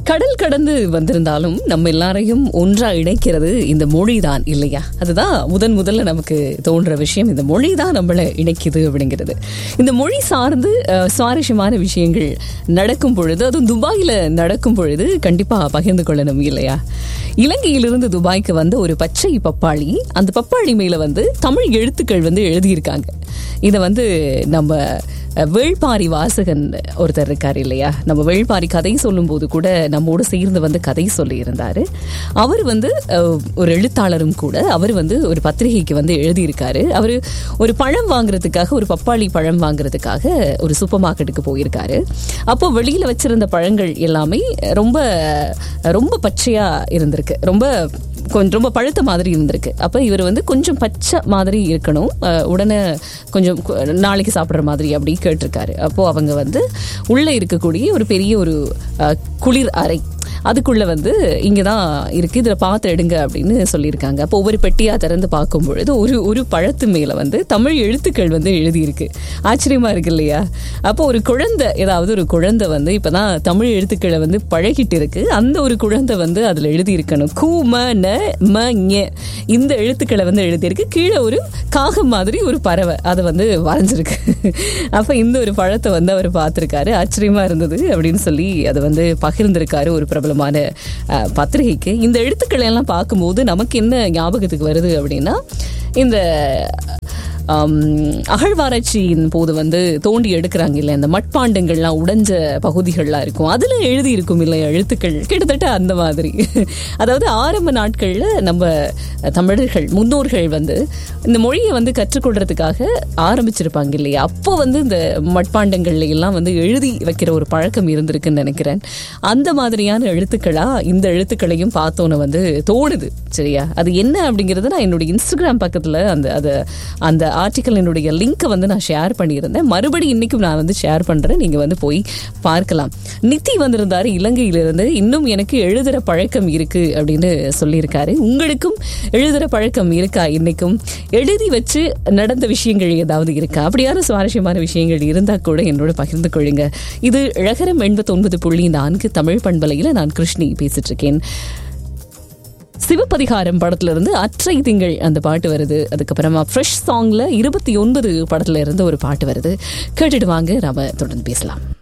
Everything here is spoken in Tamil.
கடல் கடந்து வந்திருந்தாலும் நம்ம எல்லாரையும் ஒன்றா இணைக்கிறது இந்த மொழி தான் இல்லையா அதுதான் முதன் முதல்ல நமக்கு தோன்ற விஷயம் இந்த மொழி தான் நம்மளை இணைக்குது அப்படிங்கிறது இந்த மொழி சார்ந்து அஹ், சுவாரஸ்யமான விஷயங்கள் நடக்கும் பொழுது அதுவும் துபாயில் நடக்கும் பொழுது கண்டிப்பாக பகிர்ந்து கொள்ளணும் இல்லையா இலங்கையிலிருந்து துபாய்க்கு வந்த ஒரு பச்சை பப்பாளி அந்த பப்பாளி மேல வந்து தமிழ் எழுத்துக்கள் வந்து எழுதியிருக்காங்க இதை வந்து நம்ம அஹ், வேள்பாரி வாசகன் ஒருத்தர் இருக்கார் இல்லையா நம்ம வேள்பாரி கதை சொல்லும்போது கூட நம்மோடு சேர்ந்து வந்து கதை சொல்லி இருந்தாரு அவர் வந்து அஹ், ஒரு எழுத்தாளரும் கூட அவர் வந்து ஒரு பத்திரிகைக்கு வந்து எழுதியிருக்காரு அவர் ஒரு பழம் வாங்குறதுக்காக ஒரு பப்பாளி பழம் வாங்குறதுக்காக ஒரு சூப்பர் மார்க்கெட்டுக்கு போயிருக்காரு அப்போ வெளியில வச்சிருந்த பழங்கள் எல்லாமே ரொம்ப ரொம்ப பச்சையா இருந்திருக்கு ரொம்ப கொஞ்சம் ரொம்ப பழுத்த மாதிரி இருந்திருக்கு அப்போ இவர் வந்து கொஞ்சம் பச்சை மாதிரி இருக்கணும் அஹ், உடனே கொஞ்சம் கு- நாளைக்கு சாப்பிட்ற மாதிரி அப்படி கேட்டிருக்காரு அப்போ அவங்க வந்து உள்ளே இருக்கக்கூடிய ஒரு பெரிய ஒரு அஹ், குளிர் அறை அதுக்குள்ள வந்து இங்கே தான் இருக்கு இதில் பார்த்து எடுங்க அப்படின்னு சொல்லியிருக்காங்க அப்போ ஒவ்வொரு பெட்டியாக திறந்து பார்க்கும் பொழுது ஒரு ஒரு பழத்து மேலே வந்து தமிழ் எழுத்துக்கள் வந்து எழுதியிருக்கு ஆச்சரியமா இருக்கு இல்லையா அப்போ ஒரு குழந்தை ஏதாவது ஒரு குழந்தை வந்து இப்பதான் தமிழ் எழுத்துக்களை வந்து பழகிட்டு இருக்கு அந்த ஒரு குழந்தை வந்து அதில் எழுதியிருக்கணும் கு ம ந ம ஞ இந்த எழுத்துக்களை வந்து எழுதியிருக்கு கீழே ஒரு காகம் மாதிரி ஒரு பறவை அதை வந்து வரைஞ்சிருக்கு அப்போ இந்த ஒரு பழத்தை வந்து அவர் பார்த்துருக்காரு ஆச்சரியமா இருந்தது அப்படின்னு சொல்லி அதை வந்து பகிர்ந்திருக்காரு ஒரு பிரபலமான அஹ், பத்திரிகைக்கு இந்த எழுத்துக்களை எல்லாம் பார்க்கும்போது நமக்கு என்ன ஞாபகத்துக்கு வருது அப்படின்னா இந்த ஆம், அகழ்வாராய்ச்சியின் போது வந்து தோண்டி எடுக்கிறாங்க இல்லை இந்த மட்பாண்டங்கள்லாம் உடைஞ்ச பகுதிகள்லாம் இருக்கும் அதில் எழுதி இருக்கும் இல்லை எழுத்துக்கள் கிட்டத்தட்ட அந்த மாதிரி அதாவது ஆரம்ப நாட்களில் நம்ம தமிழர்கள் முன்னோர்கள் வந்து இந்த மொழியை வந்து கற்றுக்கொள்றதுக்காக ஆரம்பிச்சிருப்பாங்க இல்லையா அப்போ வந்து இந்த மட்பாண்டங்கள்ல எல்லாம் வந்து எழுதி வைக்கிற ஒரு பழக்கம் இருந்திருக்குன்னு நினைக்கிறேன் அந்த மாதிரியான எழுத்துக்களா இந்த எழுத்துக்களையும் பார்த்தோன்னு வந்து தோணுது சரியா அது என்ன அப்படிங்கிறது நான் என்னுடைய இன்ஸ்டாகிராம் பக்கத்தில் அந்த அது அந்த ஆர்டிக்கல் என்னுடைய லிங்கை வந்து நான் ஷேர் பண்ணியிருந்தேன் மறுபடி இன்னைக்கும் நான் வந்து ஷேர் பண்ணுறேன் நீங்கள் வந்து போய் பார்க்கலாம் நித்தி வந்திருந்தாரு இலங்கையிலிருந்து இன்னும் எனக்கு எழுதுகிற பழக்கம் இருக்கு அப்படின்னு சொல்லியிருக்காரு உங்களுக்கும் எழுதுகிற பழக்கம் இருக்கா இன்னைக்கும் எழுதி வச்சு நடந்த விஷயங்கள் ஏதாவது இருக்கா அப்படியான சுவாரஸ்யமான விஷயங்கள் இருந்தால் கூட என்னோட பகிர்ந்து கொள்ளுங்க இது இழகரம் எண்பத்தொன்பது புள்ளி நான்கு தமிழ் பண்பலையில் நான் கிருஷ்ணி பேசிட்டு இருக்கேன் சிவப்பதிகாரம் படத்துல இருந்து அற்றை திங்கள் அந்த பாட்டு வருது அதுக்கப்புறமா ஃப்ரெஷ் சாங்ல இருபத்தி ஒன்பது படத்துல இருந்து ஒரு பாட்டு வருது கேட்டுட்டு வாங்க நாம தொடர்ந்து பேசலாம்